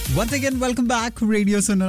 Once again, welcome back. Radio Sona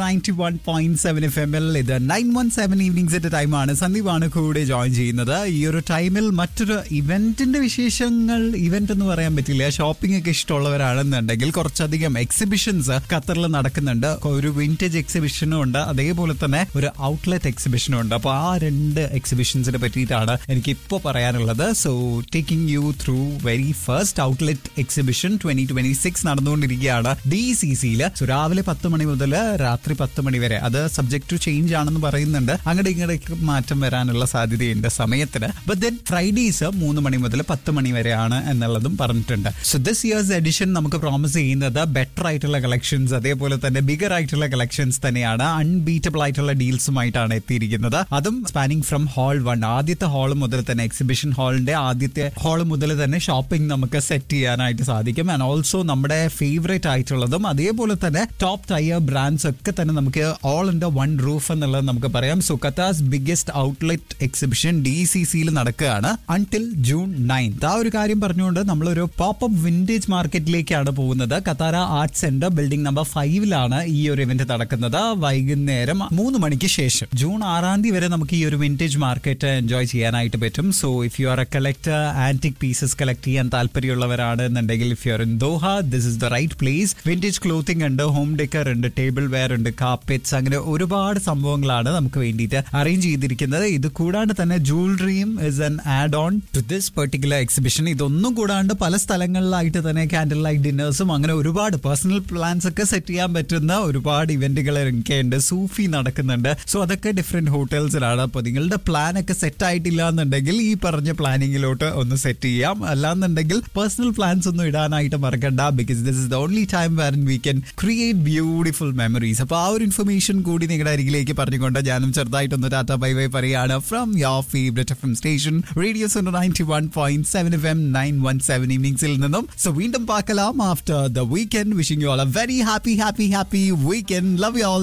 91.7 FM ൽ ഇത് nine one seven ഈവനിങ്സിന്റെ ടൈമാണ് സന്ദീപാണ് കൂടെ ജോയിൻ ചെയ്യുന്നത് ഈ ഒരു ടൈമിൽ മറ്റൊരു ഇവന്റിന്റെ വിശേഷങ്ങൾ ഇവന്റ് എന്ന് പറയാൻ പറ്റില്ല ഷോപ്പിംഗ് ഒക്കെ ഇഷ്ടമുള്ളവരാണെന്നുണ്ടെങ്കിൽ കുറച്ചധികം എക്സിബിഷൻസ് ഖത്തറിൽ നടക്കുന്നുണ്ട് ഒരു വിന്റേജ് എക്സിബിഷനും ഉണ്ട് അതേപോലെ തന്നെ ഒരു ഔട്ട്ലെറ്റ് എക്സിബിഷനും ഉണ്ട് അപ്പോൾ ആ രണ്ട് എക്സിബിഷൻസിനെ പറ്റിയിട്ടാണ് എനിക്ക് ഇപ്പോൾ പറയാനുള്ളത് so taking you through very first outlet exhibition twenty twenty six നടന്നുകൊണ്ടിരിക്കുകയാണ് ഡി സി സിയിൽ സോ രാവിലെ പത്ത് മണി മുതൽ രാത്രി പത്ത് മണി വരെ അത് സബ്ജക്ട് ടു ചേഞ്ച് ആണെന്ന് പറയുന്നുണ്ട് അങ്ങോട്ട് ഇങ്ങോട്ടേക്ക് മാറ്റം വരാനുള്ള സാധ്യതയുണ്ട് സമയത്തിന് ബട്ട് ദെൻ ഫ്രൈഡേസ് മൂന്ന് മണി മുതൽ പത്ത് മണി വരെയാണ് എന്നുള്ളതും പറഞ്ഞിട്ടുണ്ട് സോ ദിസ് ഇയേഴ്സ് എഡിഷൻ നമുക്ക് പ്രോമിസ് ചെയ്യുന്നത് ബെറ്റർ ആയിട്ടുള്ള കളക്ഷൻസ് അതേപോലെ തന്നെ ബിഗർ ആയിട്ടുള്ള കളക്ഷൻസ് തന്നെയാണ് അൺബീറ്റബിൾ ആയിട്ടുള്ള ഡീൽസുമായിട്ടാണ് എത്തിയിരിക്കുന്നത് അതും സ്പാനിങ് ഫ്രം ഹാൾ വൺ ആദ്യത്തെ ഹാൾ മുതൽ തന്നെ എക്സിബിഷൻ ഹാളിന്റെ ആദ്യത്തെ ഹാൾ മുതൽ തന്നെ ഷോപ്പിംഗ് നമുക്ക് സെറ്റ് ചെയ്യാനായിട്ട് സാധിക്കും ആൻഡ് ഓൾസോ നമ്മുടെ ഫേവറേറ്റ് ആയിട്ടുള്ളതും അതേപോലെ തന്നെ ടോപ്പ് ടയർ ബ്രാൻഡ്സ് ഒക്കെ തന്നെ നമുക്ക് ഓൾ ഇൻ വൺ റൂഫ് എന്നുള്ളത് നമുക്ക് പറയാം so Qatar's biggest outlet exhibition D C സിയിൽ നടക്കുകയാണ് അൺടിൽ ജൂൺ നയൻത് ആ ഒരു കാര്യം പറഞ്ഞുകൊണ്ട് നമ്മളൊരു പോപ്പപ്പ് വിന്റേജ് മാർക്കറ്റിലേക്കാണ് പോകുന്നത് Katara art centre building number ഫൈവിലാണ് ഈ ഒരു ഇവന്റ് നടക്കുന്നത് വൈകുന്നേരം മൂന്ന് മണിക്ക് ശേഷം ജൂൺ ആറാം തീയതി വരെ നമുക്ക് ഈ ഒരു വിന്റേജ് മാർക്കറ്റ് എൻജോയ് ചെയ്യാനായിട്ട് പറ്റും so if you are a collector antique pieces collect ചെയ്യാൻ താല്പര്യമുള്ളവരാണ് എന്നുണ്ടെങ്കിൽ if you are in Doha this is the right place vintage clothing ഉണ്ട് ഹോം ഡെക്കർ ഉണ്ട് ടേബിൾ വെയർ ഉണ്ട് കാർപ്പറ്റ്സ് അങ്ങനെ ഒരുപാട് സംഭവങ്ങളാണ് നമുക്ക് വേണ്ടിയിട്ട് അറേഞ്ച് ചെയ്തിരിക്കുന്നത് ഇത് കൂടാണ്ട് തന്നെ ജൂവലറിയും is an add on to this particular exhibition ഇതൊന്നും കൂടാണ്ട് പല സ്ഥലങ്ങളിലായിട്ട് തന്നെ കാൻഡിൽ ലൈറ്റ് ഡിന്നേഴ്സും അങ്ങനെ ഒരുപാട് പേഴ്സണൽ പ്ലാൻസ് ഒക്കെ സെറ്റ് ചെയ്യാൻ പറ്റുന്ന ഒരുപാട് ഇവന്റുകൾ ഒക്കെ ഉണ്ട് സൂഫി നടക്കുന്നുണ്ട് സോ അതൊക്കെ ഡിഫറെന്റ് ഹോട്ടൽസിലാണ് അപ്പോൾ നിങ്ങളുടെ പ്ലാൻ ഒക്കെ സെറ്റ് ആയിട്ടില്ല എന്നുണ്ടെങ്കിൽ ഈ പറഞ്ഞ പ്ലാനിങ്ങിലോട്ട് ഒന്ന് സെറ്റ് ചെയ്യാം അല്ലാന്നുണ്ടെങ്കിൽ പേഴ്സണൽ പ്ലാൻസ് ഒന്നും ഇടാനായിട്ട് മറക്കണ്ട because this is the only time when we can create beautiful memories അപ്പോൾ ആ ഒരു ഇൻഫർമേഷൻ കൂടി നിങ്ങളുടെ അരികിലേക്ക് പറഞ്ഞുകൊണ്ട് ഞാനും ചെറുതായിട്ടൊന്ന് ടാറ്റ ബൈ ബൈ പറയുകയാണ് from your favourite F M station radio zone ninety one point seven F M nine one seven ഈവനിങ്സിൽ നിന്നും സോ വീണ്ടും പാക്കലാം after the weekend wishing you all a very happy happy happy weekend love you all